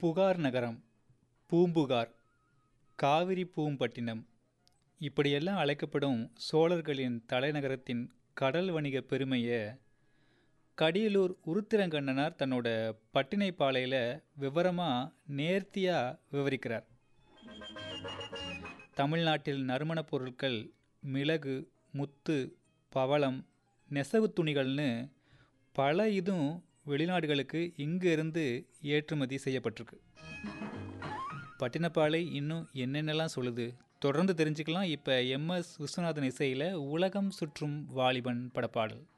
புகார் நகரம் பூம்புகார் காவிரி பூம்பட்டினம் இப்படியெல்லாம் அழைக்கப்படும் சோழர்களின் தலைநகரத்தின் கடல் வணிக பெருமையை கடியலூர் உருத்திரங்கண்ணனார் தன்னோட பட்டினைப்பாளையில் விவரமாக நேர்த்தியாக விவரிக்கிறார் தமிழ்நாட்டில் நறுமணப் பொருட்கள் மிளகு முத்து பவளம் நெசவு துணிகள்னு பல இதுவும் வெளிநாடுகளுக்கு இங்கு இருந்து ஏற்றுமதி செய்யப்பட்டிருக்கு பட்டினப்பாலை இன்னும் என்னென்னலாம் சொல்லுது தொடர்ந்து தெரிஞ்சுக்கலாம் இப்போ எம்எஸ் விஸ்வநாதன் இசையில் உலகம் சுற்றும் வாலிபன் படப்பாடல்